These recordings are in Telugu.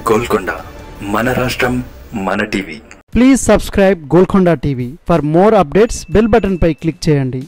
గోల్కొండ మన రాష్ట్రం మన TV please subscribe Golconda TV for more updates bell button పై క్లిక్ చేయండి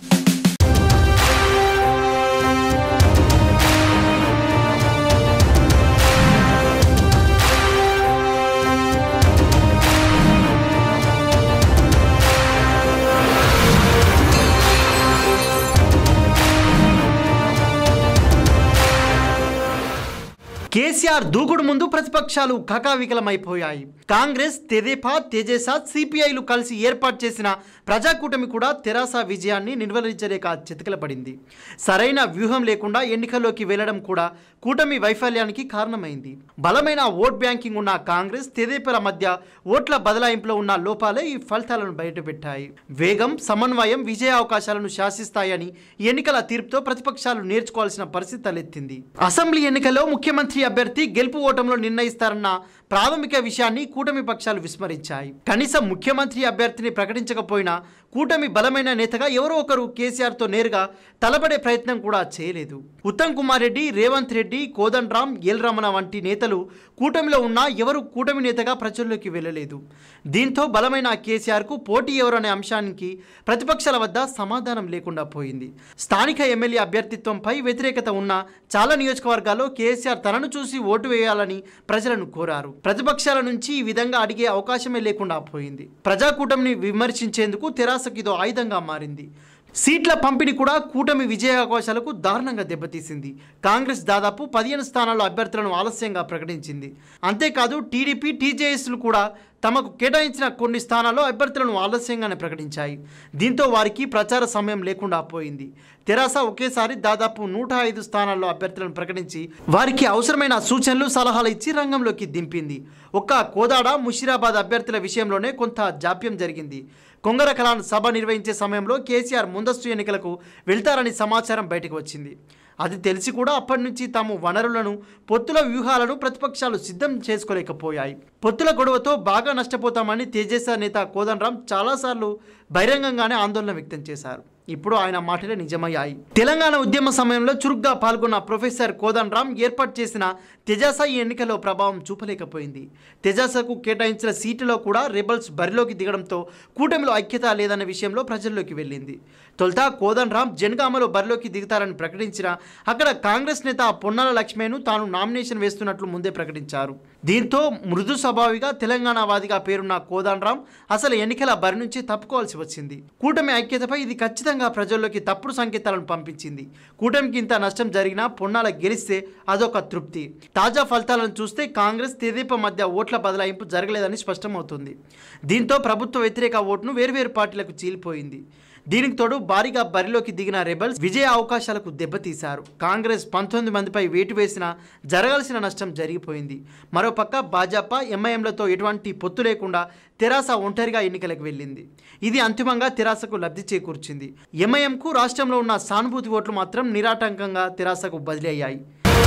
కేసీఆర్ దూకుడు ముందు ప్రతిపక్షాలు కకావికలమైపోయాయి కాంగ్రెస్ తెదేపా తేజేసా సిపిఐలు కలిసి ఏర్పాటు చేసిన ప్రజాకూటమి కూడా తెరాస విజయాన్ని నిర్వహించలేక చితకలపడింది సరైన వ్యూహం లేకుండా ఎన్నికల్లోకి వెళ్లడం కూడా కూటమి వైఫల్యానికి కారణమైంది బలమైన ఓట్ బ్యాంకింగ్ ఉన్న కాంగ్రెస్ తెదేపాల మధ్య ఓట్ల బదలాయింపులో ఉన్న లోపాలే ఈ ఫలితాలను బయటపెట్టాయి వేగం సమన్వయం విజయ అవకాశాలను శాసిస్తాయని ఎన్నికల తీర్పుతో ప్రతిపక్షాలు నేర్చుకోవాల్సిన పరిస్థితి తలెత్తింది అసెంబ్లీ ఎన్నికల్లో ముఖ్యమంత్రి అభ్యర్థి గెలుపు ఓటంలో నిర్ణయిస్తారన్న ప్రాథమిక విషయాన్ని కూటమి పక్షాలు విస్మరించాయి కనీసం ముఖ్యమంత్రి అభ్యర్థిని ప్రకటించకపోయినా కూటమి బలమైన నేతగా ఎవరో ఒకరు కేసీఆర్తో నేరుగా తలపడే ప్రయత్నం కూడా చేయలేదు ఉత్తమ్ కుమార్ రెడ్డి రేవంత్ రెడ్డి కోదండ్ రామ్ ఎల్ రమణ వంటి నేతలు కూటమిలో ఉన్నా ఎవరు కూటమి నేతగా ప్రజల్లోకి వెళ్ళలేదు దీంతో బలమైన కేసీఆర్కు పోటీ ఎవరనే అంశానికి ప్రతిపక్షాల వద్ద సమాధానం లేకుండా పోయింది స్థానిక ఎమ్మెల్యే అభ్యర్థిత్వంపై వ్యతిరేకత ఉన్న చాలా నియోజకవర్గాల్లో కేసీఆర్ తనను చూసి ఓటు వేయాలని ప్రజలను కోరారు ప్రతిపక్షాల నుంచి ఈ విధంగా అడిగే అవకాశమే లేకుండా పోయింది ప్రజాకూటమిని విమర్శించేందుకు తెరాసకు ఇదో ఆయుధంగా మారింది సీట్ల పంపిణీ కూడా కూటమి విజయ అవకాశాలకు దారుణంగా దెబ్బతీసింది కాంగ్రెస్ దాదాపు పదిహేను స్థానాల్లో అభ్యర్థులను ఆలస్యంగా ప్రకటించింది అంతేకాదు టీడీపీ టీజేఎస్లు కూడా తమకు కేటాయించిన కొన్ని స్థానాల్లో అభ్యర్థులను ఆలస్యంగానే ప్రకటించాయి దీంతో వారికి ప్రచార సమయం లేకుండా పోయింది తెరాస ఒకేసారి దాదాపు నూట ఐదు స్థానాల్లో అభ్యర్థులను ప్రకటించి వారికి అవసరమైన సూచనలు సలహాలు ఇచ్చి రంగంలోకి దింపింది ఒక్క కోదాడ ముషిరాబాద్ అభ్యర్థుల విషయంలోనే కొంత జాప్యం జరిగింది కొంగర కలాన్ సభ నిర్వహించే సమయంలో కేసీఆర్ ముందస్తు ఎన్నికలకు వెళ్తారని సమాచారం బయటకు వచ్చింది అది తెలిసి కూడా అప్పటి నుంచి తాము వనరులను పొత్తుల వ్యూహాలను ప్రతిపక్షాలు సిద్ధం చేసుకోలేకపోయాయి పొత్తుల గొడవతో బాగా నష్టపోతామని తేజస్వ నేత కోదండరాం చాలాసార్లు బహిరంగంగానే ఆందోళన వ్యక్తం చేశారు ఇప్పుడు ఆయన మాటలే నిజమయ్యాయి తెలంగాణ ఉద్యమ సమయంలో చురుగ్గా పాల్గొన్న ప్రొఫెసర్ కోదండరాం ఏర్పాటు చేసిన తెజాస ఈ ఎన్నికల్లో ప్రభావం చూపలేకపోయింది తెజాసకు కేటాయించిన సీటులో కూడా రెబల్స్ బరిలోకి దిగడంతో కూటమిలో ఐక్యత లేదన్న విషయంలో ప్రజల్లోకి వెళ్ళింది తొలుత కోదండరాం జనగామలో బరిలోకి దిగుతారని ప్రకటించిన అక్కడ కాంగ్రెస్ నేత పొన్నాల లక్ష్మేను తాను నామినేషన్ వేస్తున్నట్లు ముందే ప్రకటించారు దీంతో మృదు స్వభావిగా తెలంగాణవాదిగా పేరున్న కోదండరాం అసలు ఎన్నికల బరి నుంచి తప్పుకోవాల్సి వచ్చింది కూటమి ఐక్యతపై ఇది ఖచ్చితంగా ప్రజల్లోకి తప్పుడు సంకేతాలను పంపించింది కూటమికి ఇంత నష్టం జరిగినా పొన్నాల గెలిస్తే అదొక తృప్తి తాజా ఫలితాలను చూస్తే కాంగ్రెస్ తెదేపా మధ్య ఓట్ల బదలాయింపు జరగలేదని స్పష్టమవుతుంది దీంతో ప్రభుత్వ వ్యతిరేక ఓటును వేర్వేరు పార్టీలకు చీలిపోయింది దీనికి తోడు భారీగా బరిలోకి దిగిన రెబల్స్ విజయ అవకాశాలకు దెబ్బతీశారు కాంగ్రెస్ పంతొమ్మిది మందిపై వేటు వేసినా జరగాల్సిన నష్టం జరిగిపోయింది మరోపక్క భాజపా ఎంఐఎంలతో ఎటువంటి పొత్తు లేకుండా తెరాస ఒంటరిగా ఎన్నికలకు వెళ్ళింది ఇది అంతిమంగా తెరాసకు లబ్ధి చేకూర్చింది ఎంఐఎంకు రాష్ట్రంలో ఉన్న సానుభూతి ఓట్లు మాత్రం నిరాటంకంగా తెరాసకు బదిలీ అయ్యాయి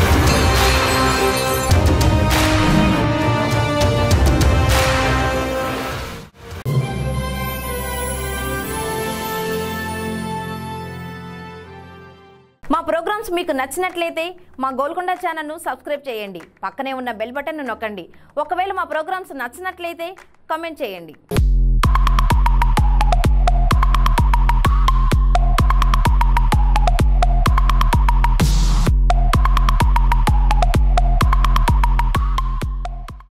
మా ప్రోగ్రామ్స్ మీకు నచ్చినట్లయితే మా గోల్కొండ ఛానల్ను సబ్స్క్రైబ్ చేయండి పక్కనే ఉన్న బెల్ బటన్ను నొక్కండి ఒకవేళ మా ప్రోగ్రామ్స్ నచ్చినట్లయితే కామెంట్ చేయండి